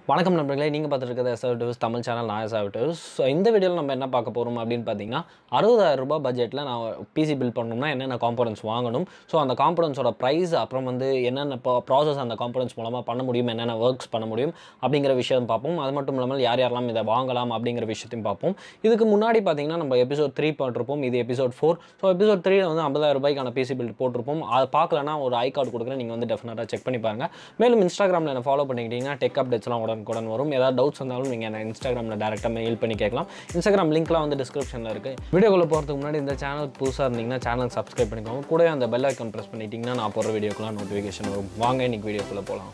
வணக்கம் நண்பர்களே நீங்கள் பார்த்துட்டு இருக்கிறது எஸ்ஆர்டிவ்ஸ் தமிழ் சேனல் நான் எஸ்ஆர்டிவ்ஸ் ஸோ இந்த வீடியோவில் நம்ம என்ன பார்க்க போகிறோம் அப்படின்னு பார்த்தீங்கன்னா அறுபதாயிரம் ரூபாய் பட்ஜெட்டில் நான் பிசி பில்ட் பண்ணணும்னா என்னென்ன காம்பனன்ட்ஸ் வாங்கணும் ஸோ அந்த காம்பனன்ட்ஸோட ப்ரைஸ் அப்புறம் வந்து என்னென்ன ப்ராசஸ் அந்த காம்பனன்ட்ஸ் மூலமாக பண்ண முடியும் என்னென்ன ஒர்க்ஸ் பண்ண முடியும் அப்படிங்கிற விஷயம் பார்ப்போம் அது மட்டும் இல்லாமல் யார் யாரெல்லாம் இதை வாங்கலாம் அப்படிங்கிற விஷயத்தையும் பார்ப்போம் இதுக்கு முன்னாடி பார்த்தீங்கன்னா நம்ம எபிசோட் த்ரீ போட்டிருப்போம் இது எபிசோட் ஃபோர் ஸோ எபிசோட் த்ரீல வந்து ஐம்பதாயிரம் ரூபாய்க்கான பிசி பில்ட் போட்டிருப்போம் அதை பார்க்கலன்னா ஒரு ஐ கார்டு கொடுக்குறேன் நீங்கள் வந்து டெஃபினட்டாக செக் பண்ணி பாருங்கள் மேலும் இன்ஸ்டாகிராமில் என்ன ஃபாலோ பண்ணிக்கிட்டீங்கன்னா டெக் அப்டேட்ஸ்லாம் உடனுக்குடன் வரும் ஏதாவது டவுட்ஸ் இருந்தாலும் நீங்கள் என்ன இன்ஸ்டாகிராமில் டேரெக்டாக மெயில் பண்ணி கேட்கலாம் இன்ஸ்டாகிராம் லிங்க்லாம் வந்து டிஸ்கிரிப்ஷனில் இருக்குது வீடியோக்குள்ளே போகிறதுக்கு முன்னாடி இந்த சேனல் புதுசாக இருந்தீங்கன்னா சேனல் சப்ஸ்கிரைப் பண்ணிக்கோங்க கூட அந்த பெல் ஐக்கான் ப்ரெஸ் பண்ணிட்டீங்கன்னா நான் போடுற வீடியோக்குலாம் நோட்டிஃபிகேஷன் வரும் வாங்க இன்னைக்கு வீடியோக்குள்ளே போகலாம்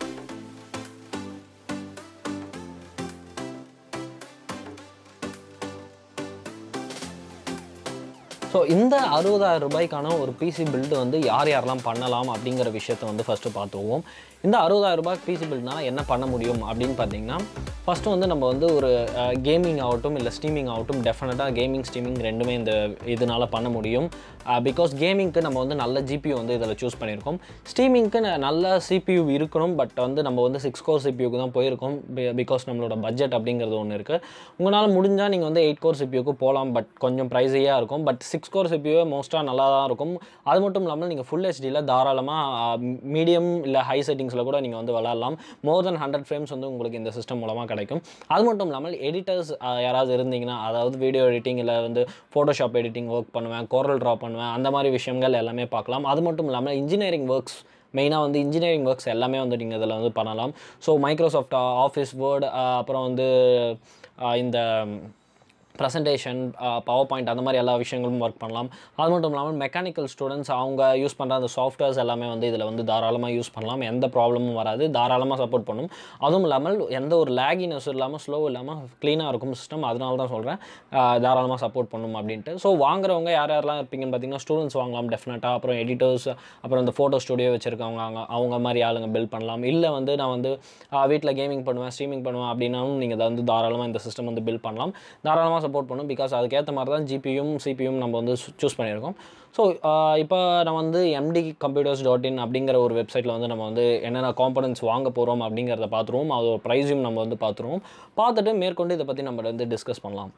ஸோ இந்த அறுபதாயிரம் ரூபாய்க்கான ஒரு பிசி பில்டு வந்து யார் யாரெல்லாம் பண்ணலாம் அப்படிங்கிற விஷயத்தை வந்து ஃபஸ்ட்டு பார்த்துருவோம் இந்த அறுபதாயிரம் ரூபாய் பிசி பில்ட்னால் என்ன பண்ண முடியும் அப்படின்னு பார்த்தீங்கன்னா ஃபஸ்ட்டு வந்து நம்ம வந்து ஒரு கேமிங் ஆகட்டும் இல்லை ஸ்ட்ரீமிங் ஆகட்டும் டெஃபினட்டாக கேமிங் ஸ்ட்ரீமிங் ரெண்டுமே இந்த இதனால் பண்ண முடியும் பிகாஸ் கேமிங்க்கு நம்ம வந்து நல்ல ஜிபியூ வந்து இதில் சூஸ் பண்ணியிருக்கோம் ஸ்ட்ரீமிங்க்கு நல்ல சிபியூ இருக்கணும் பட் வந்து நம்ம வந்து சிக்ஸ் கோர் சிபியூக்கு தான் போயிருக்கோம் பிகாஸ் நம்மளோட பட்ஜெட் அப்படிங்கிறது ஒன்று இருக்குது உங்களால் முடிஞ்சால் நீங்கள் வந்து எயிட் கோர் சிபியூக்கு போகலாம் பட் கொஞ்சம் ப்ரைஸியாக இருக்கும் பட் சிக்ஸ் கோர் சிபியூவே மோஸ்ட்டாக நல்லா தான் இருக்கும் அது மட்டும் இல்லாமல் நீங்கள் ஃபுல் ஹெச்டியில் தாராளமாக மீடியம் இல்லை ஹை செட்டிங்ஸில் கூட நீங்கள் வந்து விளாட்லாம் மோர் தென் ஹண்ட்ரட் ஃப்ரேம்ஸ் வந்து உங்களுக்கு இந்த சிஸ்டம் மூலமாக கிடைக்கும் அது மட்டும் இல்லாமல் எடிட்டர்ஸ் யாராவது இருந்தீங்கன்னா அதாவது வீடியோ எடிட்டிங் இல்லை வந்து ஃபோட்டோஷாப் எடிட்டிங் ஒர்க் பண்ணுவேன் கோரல் ட்ரா பண்ணுவேன் அந்த மாதிரி விஷயங்கள் எல்லாமே பார்க்கலாம் அது மட்டும் இல்லாமல் இன்ஜினியரிங் ஒர்க்ஸ் மெயினாக வந்து இன்ஜினியரிங் ஒர்க்ஸ் எல்லாமே வந்து நீங்கள் இதில் வந்து பண்ணலாம் ஸோ மைக்ரோசாஃப்ட் ஆஃபீஸ் வேர்டு அப்புறம் வந்து இந்த ப்ரெசன்டேஷன் பவர் பாயிண்ட் அந்த மாதிரி எல்லா விஷயங்களும் ஒர்க் பண்ணலாம் அது மட்டும் இல்லாமல் மெக்கானிக்கல் ஸ்டூடெண்ட்ஸ் அவங்க யூஸ் பண்ணுற அந்த சாஃப்ட்வேர்ஸ் எல்லாமே வந்து இதில் வந்து தாராளமாக யூஸ் பண்ணலாம் எந்த ப்ராப்ளமும் வராது தாராளமாக சப்போர்ட் பண்ணும் அதுவும் இல்லாமல் எந்த ஒரு லேகினஸ் இல்லாமல் ஸ்லோ இல்லாமல் க்ளீனாக இருக்கும் சிஸ்டம் அதனால தான் சொல்கிறேன் தாராளமாக சப்போர்ட் பண்ணும் அப்படின்ட்டு ஸோ வாங்குறவங்க யார் யாரெல்லாம் இருப்பீங்கன்னு பார்த்தீங்கன்னா ஸ்டூடெண்ட்ஸ் வாங்கலாம் டெஃபினட்டாக அப்புறம் எடிட்டர்ஸ் அப்புறம் இந்த ஃபோட்டோ ஸ்டுடியோ வச்சுருக்கவங்க அவங்க அவங்க மாதிரி ஆளுங்க பில்ட் பண்ணலாம் இல்லை வந்து நான் வந்து வீட்டில் கேமிங் பண்ணுவேன் ஸ்ட்ரீமிங் பண்ணுவேன் அப்படின்னாலும் நீங்கள் அதை வந்து தாராளமாக இந்த சிஸ்டம் வந்து பில்ட் பண்ணலாம் தாராளமாக சப்போர்ட் பண்ணும் பிகாஸ் அதுக்கேற்ற மாதிரி தான் ஜிபியும் சிபியும் நம்ம வந்து சூஸ் பண்ணியிருக்கோம் ஸோ இப்போ நம்ம வந்து எம்டி கம்ப்யூட்டர்ஸ் டாட் இன் அப்படிங்கிற ஒரு வெப்சைட்டில் வந்து நம்ம வந்து என்னென்ன காம்பனன்ட்ஸ் வாங்க போகிறோம் அப்படிங்கிறத பார்த்துருவோம் அதோட ப்ரைஸையும் நம்ம வந்து பார்த்துருவோம் பார்த்துட்டு மேற்கொண்டு இதை பற்றி நம்ம வந்து டிஸ்கஸ் பண்ணலாம்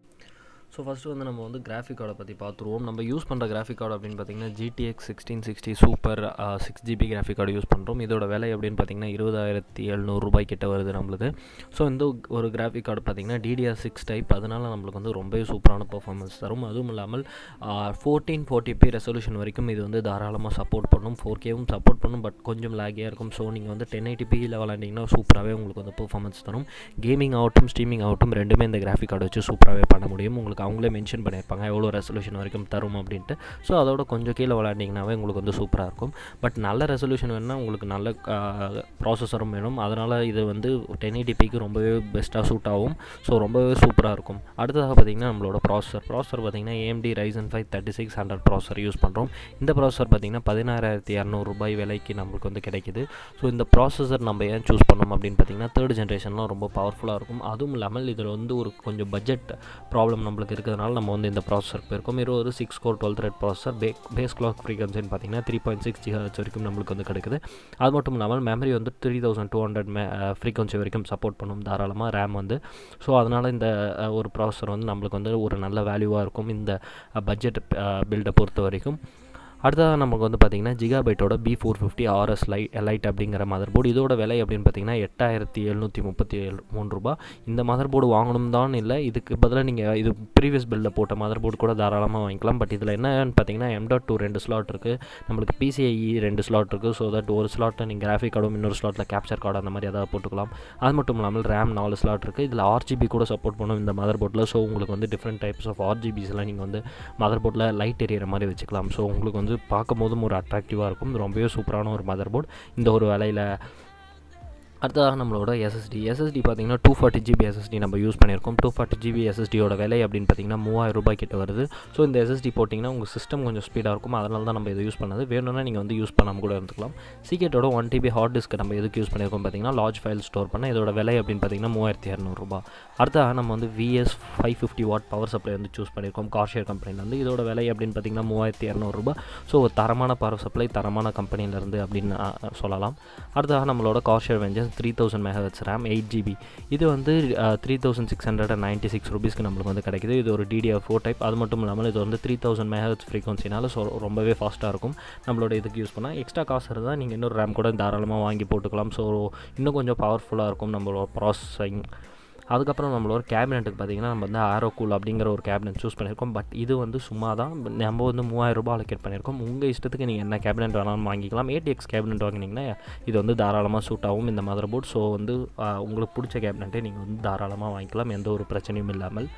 ஸோ ஃபஸ்ட்டு வந்து நம்ம வந்து கிராஃபிக் கார்டை பற்றி பார்த்துருவோம் நம்ம யூஸ் பண்ணுற கிராஃபிக் கார்டு அப்படின்னு பார்த்தீங்கன்னா GTX sixteen sixty super six GB graphic card use பண்ணுறோம் இதோட விலை அப்படின்னு பார்த்தீங்கன்னா இருபதாயிரத்தி எழுநூறுபாய் கிட்ட வருது நம்மளுக்கு ஸோ இந்த ஒரு கிராஃபிக் கார்டு பார்த்தீங்கன்னா டிடிஆர் சிக்ஸ் டைப் அதனால் நம்மளுக்கு வந்து ரொம்பவே சூப்பரான பர்ஃபார்மன்ஸ் தரும் அதுவும் இல்லாமல் ஃபோர்டீன் ஃபோர்ட்டி பி ரெசல்யூஷன் வரைக்கும் இது வந்து தாராளமாக சப்போர்ட் பண்ணும் ஃபோர் கேவும் சப்போர்ட் பண்ணும் பட் கொஞ்சம் லேகியாக இருக்கும் ஸோ நீங்கள் வந்து டென் எயிட்டி பியில் விளாண்டிங்கன்னா சூப்பராகவே உங்களுக்கு வந்து பர்ஃபார்மன்ஸ் தரும் கேமிங் ஆகட்டும் ஸ்ட்ரீமிங் ஆகட்டும் ரெண்டுமே இந்த கிராஃபிக் கார்டு வச்சு சூப்பராகவே பண்ண முடியும் உங்களுக்கு அவங்களே மென்ஷன் பண்ணியிருப்பாங்க எவ்வளோ ரெசல்யூஷன் வரைக்கும் தரும் அப்படின்ட்டு ஸோ அதோட கொஞ்சம் கீழே விளாண்டிங்கனாவே உங்களுக்கு வந்து சூப்பராக இருக்கும் பட் நல்ல ரெசல்யூஷன் வேணும்னா உங்களுக்கு நல்ல ப்ராசஸரும் வேணும் அதனால் இது வந்து டென் எயிட்டிபிக்கு ரொம்பவே பெஸ்ட்டாக சூட் ஆகும் ஸோ ரொம்பவே சூப்பராக இருக்கும் அடுத்ததாக பார்த்திங்கன்னா நம்மளோட ப்ராசஸர் ப்ராசஸர் பார்த்திங்கன்னா AMD Ryzen five thirty six hundred processor use பண்ணுறோம் இந்த ப்ராசஸர் பார்த்திங்கன்னா பதினாறாயிரத்தி இரநூறுபாய் விலைக்கு நம்மளுக்கு வந்து கிடைக்குது ஸோ இந்த ப்ராசஸர் நம்ம ஏன் சூஸ் பண்ணோம் அப்படின்னு பார்த்திங்கன்னா தேர்ட் ஜென்ரேஷன்லாம் ரொம்ப பவர்ஃபுல்லாக இருக்கும் அதுவும் இல்லாமல் இதில் வந்து ஒரு கொஞ்சம் பட்ஜெட் ப்ராப்ளம் நம்மளுக்கு இருக்கிறதுனால நம்ம வந்து இந்த ப்ராசஸர் போயிருக்கோம் இது ஒரு six core twelve thread processor pay base clock ஃப்ரீக்வன்சின்னு பார்த்தீங்கன்னா த்ரீ பாயிண்ட் சிக்ஸ் ஜிஹெச் வரைக்கும் நம்மளுக்கு வந்து கிடைக்குது அது மட்டும் இல்லாமல் மெமரி வந்து three thousand two hundred may frequency வரைக்கும் சப்போர்ட் பண்ணும் தாராளமாக ரேம் வந்து ஸோ அதனால் இந்த ஒரு ப்ராசஸர் வந்து நம்மளுக்கு வந்து ஒரு நல்ல வேல்யூவாக இருக்கும் இந்த பட்ஜெட் பில்டை பொறுத்த வரைக்கும் அடுத்ததாக நமக்கு வந்து பார்த்திங்கன்னா ஜிகாபைட்டோட பி ஃபோர் ஃபிஃப்டி ஆர்எஸ் லை லைட் அப்படிங்கிற மதர் போர்டு இதோட விலை அப்படின்னு பார்த்தீங்கன்னா எட்டாயிரத்தி எழுநூற்றி முப்பத்தி ஏழு மூணு ரூபா இந்த மதர் போர்டு வாங்கணும் தான் இல்லை இதுக்கு பதிலாக நீங்கள் இது ப்ரீவியஸ் பில்லில் போட்ட மதர் போர்டு கூட தாராளமாக வாங்கிக்கலாம் பட் இதில் என்னன்னு பார்த்தீங்கன்னா எம் டாட் டூ ரெண்டு ஸ்லாட் இருக்குது நம்மளுக்கு பிசிஐஇ ரெண்டு ஸ்லாட் இருக்குது ஸோ தட் ஒரு ஸ்லாட்டில் நீங்கள் கிராஃபிக் கார்டும் இன்னொரு ஸ்லாட்டில் கேப்சர் கார்டு அந்த மாதிரி ஏதாவது போட்டுக்கலாம் அது மட்டும் இல்லாமல் ரேம் நாலு ஸ்லாட் இருக்குது இதில் ஆர்ஜிபி கூட சப்போர்ட் பண்ணும் இந்த மதர் போர்டில் ஸோ உங்களுக்கு வந்து டிஃப்ரெண்ட் டைப்ஸ் ஆஃப் ஆர்ஜிபிஸ்லாம் நீங்கள் வந்து மதர் போர்டில் லைட் எரியற மாதிரி வச்சுக்கலாம் ஸோ உங்களுக்கு வந்து வந்து பார்க்கும் போதும் ஒரு அட்ராக்டிவாக இருக்கும் ரொம்பவே சூப்பரான ஒரு மதர் போர்டு இந்த ஒரு விலையில் அடுத்ததாக நம்மளோட எஸ்எஸ்டி எஸ்எஸ்டி பார்த்தீங்கன்னா டூ ஃபார்ட்டி ஜிபி எஸ்எஸ்டி நம்ம யூஸ் பண்ணியிருக்கோம் டூ ஃபார்ட்டி ஜிபி எஸ்எஸ்டியோட விலை அப்படின்னு பார்த்தீங்கன்னா மூவாயிரம் ரூபாய் கிட்ட வருது ஸோ இந்த எஸ்எஸ்டி போட்டிங்கன்னா உங்கள் சிஸ்டம் கொஞ்சம் ஸ்பீடாக இருக்கும் அதனால தான் நம்ம இதை யூஸ் பண்ணது வேணும்னா நீங்கள் வந்து யூஸ் பண்ணாமல் கூட இருந்துக்கலாம் சீக்கிரட்டோட ஒன் டிபி ஹார்ட் டிஸ்க் நம்ம எதுக்கு யூஸ் பண்ணியிருக்கோம் பார்த்தீங்கன்னா லார்ஜ் ஃபைல் ஸ்டோர் பண்ண இதோட விலை அப்படின்னு பார்த்தீங்கன்னா மூவாயிரத்தி இரநூறுபா அடுத்ததாக நம்ம வந்து VS five fifty watt power supply வந்து சூஸ் பண்ணியிருக்கோம் கார்ஷியர் கம்பெனியில் வந்து இதோட விலை அப்படின்னு பார்த்தீங்கன்னா மூவாயிரத்தி இரநூறுபா ஸோ ஒரு தரமான பவர் சப்ளை தரமான கம்பெனிலேருந்து அப்படின்னு சொல்லலாம் அடுத்ததாக நம்மளோட Corsair Vengeance three thousand megahertz RAM eight GB இது வந்து three thousand six hundred and ninety six ருபீஸ்க்கு நம்மளுக்கு வந்து கிடைக்குது இது ஒரு டிடிஆர் ஃபோர் டைப் அது மட்டும் இல்லாமல் இது வந்து த்ரீ தௌசண்ட் மெகாஹெட்ஸ் ஃப்ரீக்வன்சினால ஸோ ரொம்பவே ஃபாஸ்ட்டாக இருக்கும் நம்மளோட இதுக்கு யூஸ் பண்ணால் எக்ஸ்ட்ரா காசு இருந்தால் நீங்கள் இன்னொரு ரேம் கூட தாராளமாக வாங்கி போட்டுக்கலாம் ஸோ இன்னும் கொஞ்சம் பவர்ஃபுல்லாக இருக்கும் நம்மளோட ப்ராசஸிங் அதுக்கப்புறம் நம்மளோட கேபினெட்டுக்கு பார்த்தீங்கன்னா நம்ம வந்து ஆரோ கூல் அப்படிங்கிற ஒரு கேபினெட் சூஸ் பண்ணியிருக்கோம் பட் இது வந்து சும்மா தான் நம்ம வந்து மூவாயிரம் ரூபாய் அலோகேட் பண்ணியிருக்கோம் உங்கள் இஷ்டத்துக்கு நீங்கள் என்ன கேபினெட் வேணாலும் வாங்கிக்கலாம் ஏடிஎக்ஸ் கேபினெட் வாங்கினீங்கன்னா இது வந்து தாராளமாக சூட் ஆகும் இந்த மதர் போர்ட் ஸோ வந்து ஆஹ், உங்களுக்கு பிடிச்ச கேபினெட்டை நீங்கள் வந்து தாராளமாக வாங்கிக்கலாம் எந்த ஒரு பிரச்சனையும் இல்லாமல்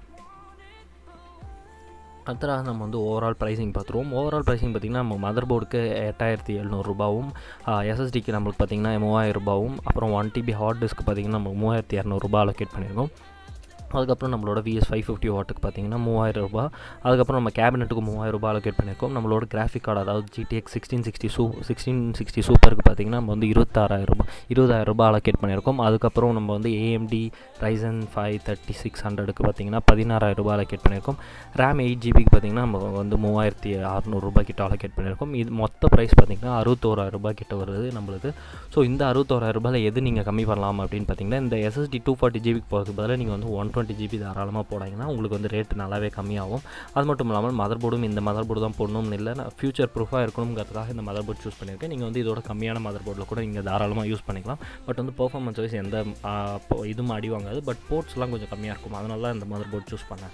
அடுத்ததாக நம்ம வந்து ஓவரால் ப்ரைஸிங் பார்த்துருவோம் ஓவரால் ப்ரைஸிங் பார்த்திங்கன்னா நம்ம மதர் போர்டுக்கு எட்டாயிரத்தி எழுநூறுபாவும் எஸ்எஸ்டிக்கு நம்மளுக்கு பார்த்திங்கன்னா மூவாயிரம் ரூபாவும் அப்புறம் ஒன் டிபி ஹார்ட் டிஸ்க் பார்த்திங்கன்னா நம்ம மூவாயிரத்தி இரநூறுபா அலோகேட் பண்ணியிருக்கோம் அதுக்கப்புறம் நம்மளோட விஎஸ் ஃபைவ் ஃபிஃப்டி வாட்டுக்கு பார்த்தீங்கன்னா மூவாயிரம் ரூபாய் அதுக்கப்புறம் நம்ம கேபினெட்டுக்கு மூவாயிரம் ரூபாய் அலோகேட் பண்ணியிருக்கோம் நம்மளோட கிராஃபிக் கார்டு அதாவது ஜிடிஎக்ஸ் சிக்ஸ்டீன் சிக்ஸ்டி சூ சிக்ஸ்டீன் சிக்ஸ்டி சூப்பருக்கு பார்த்தீங்கன்னா நம்ம வந்து இருபத்தாறாயிரம் ரூபாய் இருபதாயிரம் ரூபாய் அலோகேட் பண்ணியிருக்கோம் அதுக்கப்புறம் நம்ம வந்து AMD Ryzen five thirty six ஹண்ட்ரடுக்கு பார்த்தீங்கன்னா பதினாறாயிரம் ரூபாய் அலோகேட் பண்ணியிருக்கோம் ரேம் எயிட் ஜிபிக்கு பார்த்தீங்கன்னா நம்ம வந்து மூவாயிரத்தி அறநூறுபா கிட்ட அலோகேட் பண்ணியிருக்கோம் இது மொத்த ப்ரைஸ் பார்த்தீங்கன்னா அறுபத்தோராயிரம் ரூபாய் கிட்ட வருது நம்மளுக்கு ஸோ இந்த அறுபத்தோராயிரம் ரூபாயில் எது நீங்கள் கம்மி பண்ணலாம் அப்படின்னு பார்த்தீங்கன்னா இந்த எஸ்எஸ்டி டூ ஃபார்ட்டி ஜிபிக்கு போகிறதுக்கு பதிலாக நீங்கள் வந்து ஒன் டுவெண்ட்டி ஜிபி தாராளமாக போடாங்கன்னா உங்களுக்கு வந்து ரேட் நல்லாவே கம்மியாகும் அது மட்டும் இல்லாமல் மதர் போர்டும் இந்த மதர் போர்டு தான் போடணும்னு இல்லை நான் ஃபியூச்சர் ப்ரூஃபாக இருக்கணுங்கிறதுக்காக இந்த மதர் போர்டு சூஸ் பண்ணியிருக்கேன் நீங்கள் வந்து இதோட கம்மியான மதர் போர்டில் கூட நீங்கள் தாராளமாக யூஸ் பண்ணிக்கலாம் பட் வந்து பெர்ஃபார்மன்ஸ் வைஸ் எந்த ஆ, po- இதுவும் அடி வாங்காது பட் போர்ட்ஸ்லாம் கொஞ்சம் கம்மியாக இருக்கும் அதனால தான் இந்த மதர் போர்டு சூஸ் பண்ணேன்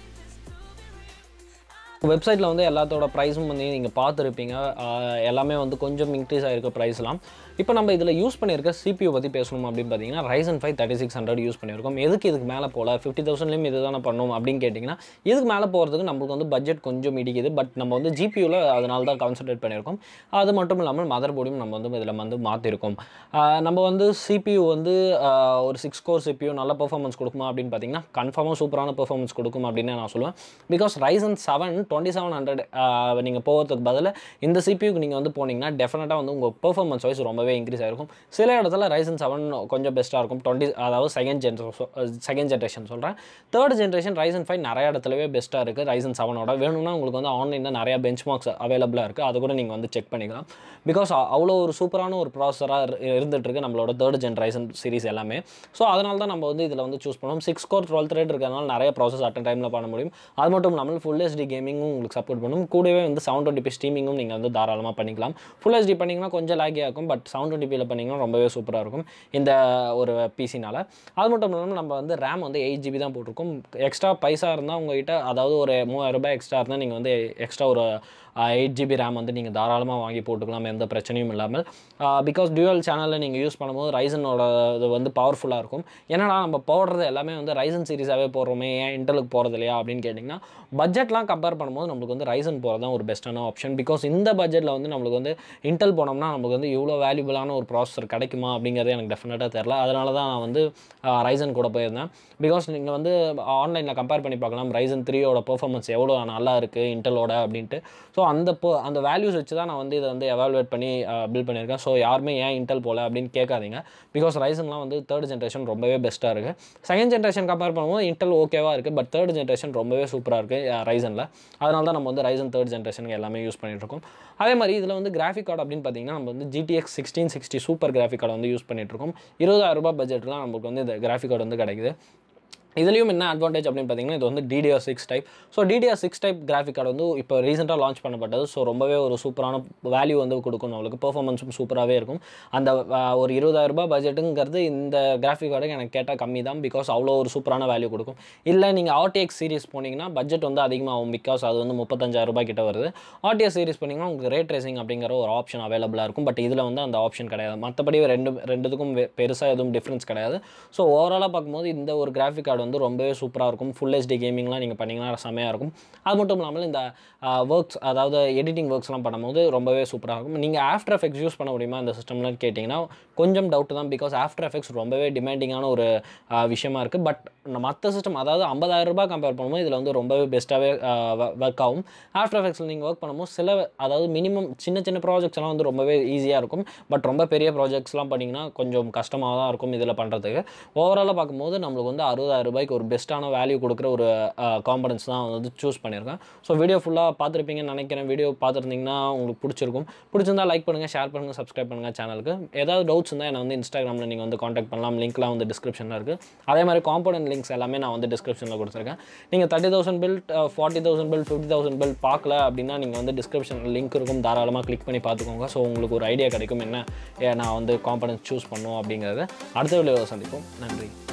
வெப்சைட்டில் வந்து எல்லாத்தோட ப்ரைஸும் வந்து நீங்கள் பார்த்துருப்பீங்க ஆஹ் எல்லாமே வந்து கொஞ்சம் இன்க்ரீஸ் ஆகிருக்க ப்ரைஸ்லாம் இப்போ நம்ம இதில் யூஸ் பண்ணியிருக்க CPU பற்றி பேசணும் அப்படின்னு பார்த்தீங்கன்னா Ryzen five thirty six hundred use பண்ணியிருக்கோம் எதுக்கு இதுக்கு மேலே போகல ஃபிஃப்டி தௌசண்ட்லேயும் இது தானே பண்ணணும் அப்படின்னு கேட்டிங்கன்னா இதுக்கு மேலே போகிறதுக்கு நம்மளுக்கு வந்து பட்ஜெட் கொஞ்சம் இடிக்குது பட் நம்ம வந்து ஜிபியூவில் அதனால தான் கான்சன்ட்ரேட் பண்ணியிருக்கோம் அது மட்டும் இல்லாமல் மதர் போர்டையும் நம்ம வந்து இதில் வந்து மாற்றிருக்கோம் நம்ம வந்து CPU வந்து ஆஹ் ஒரு சிக்ஸ் கோர் CPU நல்ல பெர்ஃபார்மன்ஸ் கொடுக்குமா அப்படின்னு பார்த்தீங்கன்னா கன்ஃபார்மாக சூப்பரான பெர்ஃபார்மன்ஸ் கொடுக்கும் அப்படின்னு நான் சொல்லுவேன் because Ryzen seven twenty seven hundred நீங்கள் போகிறதுக்கு பதில் இந்த சிபியூக்கு நீங்கள் வந்து போனீங்கன்னா டெஃபினட்டாக வந்து உங்கள் பெர்ஃபார்மன்ஸ் வைஸ் ரொம்பவே இன்க்ரீஸ் ஆகிருக்கும் சில இடத்துல ரைசன் செவன் கொஞ்சம் பெஸ்ட்டாக இருக்கும் டுவெண்ட்டி அதாவது செகண்ட் ஜென்ரேஷன் செகண்ட் ஜென்ரேஷன் சொல்கிறேன் தேர்ட் ஜென்ரேஷன் ரைசன் ஃபைவ் நிறைய இடத்துலவே பெஸ்ட்டாக இருக்குது ரைசன் செவனோட வேணும்னா உங்களுக்கு வந்து ஆன்லைனில் நிறையா பெஞ்ச் மார்க்ஸ் அவைலபிளாக இருக்குது அது கூட நீங்கள் வந்து செக் பண்ணிக்கலாம் பிகாஸ் அவ்வளோ ஒரு சூப்பரான ஒரு ப்ராசஸராக இருந்துட்டு இருக்கு நம்மளோட தேர்ட் ஜென்ரேஷன் சீரிஸ் எல்லாமே ஸோ அதனால தான் நம்ம வந்து இதில் வந்து சூஸ் பண்ணுவோம் சிக்ஸ் கோர் டுவெல்த் ரேட் இருக்கிறதுனால நிறைய ப்ராசஸ் அட் டைமில் பண்ண முடியும் அது மட்டும் இல்லாமல் ஃபுல் ஹெச்டி கேமிங்கும் உங்களுக்கு சப்போர்ட் பண்ணும் கூடவே வந்து செவன் டுவெண்ட்டி ஸ்ட்ரீமிங்கும் நீங்கள் வந்து தாராளமாக பண்ணிக்கலாம் ஃபுல் ஹெச்டி பண்ணிங்கன்னா கொஞ்சம் லாகியாக இருக்கும் பட் செவன் டுவெண்ட்டி பண்ணிங்கன்னா ரொம்பவே சூப்பராக இருக்கும் இந்த ஒரு பிசினால் அது மட்டும் இல்லாமல் நம்ம வந்து ரேம் வந்து எயிட் ஜிபி தான் போட்டிருக்கோம் எக்ஸ்ட்ரா பைசா இருந்தால் உங்ககிட்ட அதாவது ஒரு மூவாயிரம் ரூபாய் எக்ஸ்ட்ரா இருந்தால் நீங்கள் வந்து எக்ஸ்ட்ரா ஒரு எயிட் ஜிபி ரேம் வந்து நீங்கள் தாராளமாக வாங்கி போட்டுக்கலாம் எந்த பிரச்சனையும் இல்லாமல் பிகாஸ் டியூவல் சேனலில் நீங்கள் யூஸ் பண்ணும்போது ரைசனோட இது வந்து பவர்ஃபுல்லாக இருக்கும் என்னடா நம்ம போடுறது எல்லாமே வந்து ரைசன் சீரிஸாகவே போடுறோமே ஏன் இன்டலுக்கு போகிறது இல்லையா அப்படின்னு கேட்டிங்கன்னா பட்ஜெட்லாம் கம்பேர் பண்ணும்போது நம்மளுக்கு வந்து ரைசன் போகிறது தான் ஒரு பெஸ்ட்டான ஆப்ஷன் பிகாஸ் இந்த பட்ஜெட்டில் வந்து நம்மளுக்கு வந்து இன்டெல் போனோம்னா நமக்கு வந்து இவ்வளோ வேல்யூபிளான ஒரு ப்ராசஸர் கிடைக்குமா அப்படிங்கிறது எனக்கு டெஃபினட்டாக தெரில அதனால தான் நான் வந்து ரைசன் கூட போயிருந்தேன் பிகாஸ் நீங்கள் வந்து ஆன்லைனில் கம்பேர் பண்ணி பார்க்கலாம் ரைசன் த்ரீயோட பெர்ஃபார்மன்ஸ் எவ்வளோ நல்லா இருக்குது இன்டலோட அப்படின்ட்டு ஸோ அந்த po- அந்த வேல்யூஸ் வச்சு தான் நான் வந்து இதை வந்து எவாலுவேட் பண்ணி பில்ட் பண்ணியிருக்கேன் ஸோ யாருமே ஏன் இன்டெல் போல அப்படின்னு கேட்காதீங்க பிகாஸ் ரைசன்லாம் வந்து தேர்ட் ஜென்ரேஷன் ரொம்பவே பெஸ்ட்டாக இருக்குது செகண்ட் ஜென்ரேஷன் கம்பேர் பண்ணும்போது இன்டெல் ஓகேவாக இருக்குது பட் தேர்ட் ஜென்ரேஷன் ரொம்பவே சூப்பராக இருக்குது ரைசனில் அதனால தான் நம்ம வந்து ரைசன் தேர்ட் ஜென்ரேஷனுக்கு எல்லாமே யூஸ் பண்ணிட்டு இருக்கோம் அதே மாதிரி இதில் வந்து கிராஃபிக் கார்டு அப்படின்னு பார்த்தீங்கன்னா நம்ம வந்து GTX sixteen sixty super graphic card வந்து யூஸ் பண்ணிட்டு இருக்கோம் இருபதாயிரம் ரூபாய் பட்ஜெட்லாம் நமக்கு வந்து இந்த கிராஃபிக் கார்டு வந்து கிடைக்குது இதுலேயும் என்ன அட்வான்டேஜ் அப்படின்னு பார்த்தீங்கன்னா இது வந்து DDR six type so DDR six type graphic card வந்து இப்போ ரீசெண்டாக லான்ச் பண்ணப்பட்டது ஸோ ரொம்பவே ஒரு சூப்பரான வேல்யூ வந்து கொடுக்கும் நம்மளுக்கு பெர்ஃபார்மன்ஸும் சூப்பராகவே இருக்கும் அந்த அஹ், ஒரு இருபதாயிரம் ரூபாய் பட்ஜெட்டுங்கிறது இந்த கிராஃபிக் கார்டுக்கு எனக்கு கேட்டால் கம்மி தான் பிகாஸ் அவ்வளோ ஒரு சூப்பரான வேல்யூ கொடுக்கும் இல்லை நீங்கள் ஆர்டிஎக்ஸ் சீரிஸ் போனீங்கன்னா பட்ஜெட் வந்து அதிகமாகும் பிகாஸ் அது வந்து முப்பத்தஞ்சாயிரம் ரூபாய் கிட்ட வருது ஆர்டிஎஸ் சீரிஸ் போனீங்கன்னா உங்களுக்கு ரேட் ரேசிங் அப்படிங்கிற ஒரு ஆப்ஷன் அவைலபிளாக இருக்கும் பட் இதில் வந்து அந்த ஆப்ஷன் கிடையாது மற்றபடி ரெண்டு ரெண்டுத்துக்கும் பெருசாக எதுவும் டிஃப்ரென்ஸ் கிடையாது ஸோ ஓவராலாக பார்க்கும்போது இந்த ஒரு கிராஃபிக் கார்டு வந்து ரொம்பவே சூப்பராக இருக்கும் ஃபுல் ஹெச்டி கேமிங்லாம் நீங்கள் பண்ணிங்கன்னா செமையாக இருக்கும் அது மட்டும் இல்லாமல் இந்த ஒர்க்ஸ் அதாவது எடிட்டிங் ஒர்க்ஸ்லாம் பண்ணும்போது ரொம்பவே சூப்பராக இருக்கும் நீங்கள் ஆஃப்டர் எஃபெக்ட்ஸ் யூஸ் பண்ண முடியுமா இந்த சிஸ்டம்லாம் கேட்டிங்கன்னா கொஞ்சம் டவுட் தான் பிகாஸ் ஆஃப்டர் எஃபெக்ட்ஸ் ரொம்பவே டிமாண்டிங்கான ஒரு ஆஹ், விஷயமா இருக்குது பட் மற்ற சிஸ்டம் அதாவது ஐம்பதாயிரம் ரூபாய் கம்பேர் பண்ணும்போது இதில் வந்து ரொம்பவே பெஸ்ட்டாகவே ஒர்க் ஆகும் ஆஃப்டர் எஃபெக்ட்ஸில் நீங்கள் ஒர்க் பண்ணும்போது சில அதாவது மினிமம் சின்ன சின்ன ப்ராஜெக்ட்ஸ் எல்லாம் வந்து ரொம்பவே ஈஸியாக இருக்கும் பட் ரொம்ப பெரிய ப்ராஜெக்ட்ஸ்லாம் பண்ணிங்கன்னா கொஞ்சம் கஷ்டமாக தான் இருக்கும் இதில் பண்ணுறதுக்கு ஓவராலாக பார்க்கும்போது நம்மளுக்கு வந்து அறுபதாயிரம் ரூபாய் ரூபாய்க்கு ஒரு பெஸ்ட்டான வேல்யூ கொடுக்குற ஒரு காம்பனன்ஸ் தான் வந்து சூஸ் பண்ணியிருக்கேன் ஸோ வீடியோ ஃபுல்லாக பார்த்துருப்பீங்கன்னு நினைக்கிறேன் வீடியோ பார்த்துருந்தீங்கன்னா உங்களுக்கு பிடிச்சிருக்கும் பிடிச்சிருந்தா லைக் பண்ணுங்கள் ஷேர் பண்ணுங்கள் சப்ஸ்கிரைப் பண்ணுங்கள் சேனலுக்கு ஏதாவது டவுட்ஸ் இருந்தால் என்னை வந்து இன்ஸ்டாகிராமில் நீங்கள் வந்து காண்டாக்ட் பண்ணலாம் லிங்க்லாம் வந்து டிஸ்கிரிப்ஷனில் இருக்குது அதே மாதிரி காம்பனன்ட் லிங்க்ஸ் எல்லாமே நான் வந்து டிஸ்கிரிப்ஷனில் கொடுத்துருக்கேன் நீங்கள் thirty thousand bill forty thousand bill fifty thousand bill பார்க்கல அப்படின்னா நீங்கள் வந்து டிஸ்கிரிப்ஷனில் லிங்க் இருக்கும் தாராளமாக கிளிக் பண்ணி பார்த்துக்கோங்க ஸோ உங்களுக்கு ஒரு ஐடியா கிடைக்கும் என்ன ஏ, நான் வந்து காம்பனன்ஸ் சூஸ் பண்ணும் அப்படிங்கிறது அடுத்த வீடியோவில் சந்திப்போம் நன்றி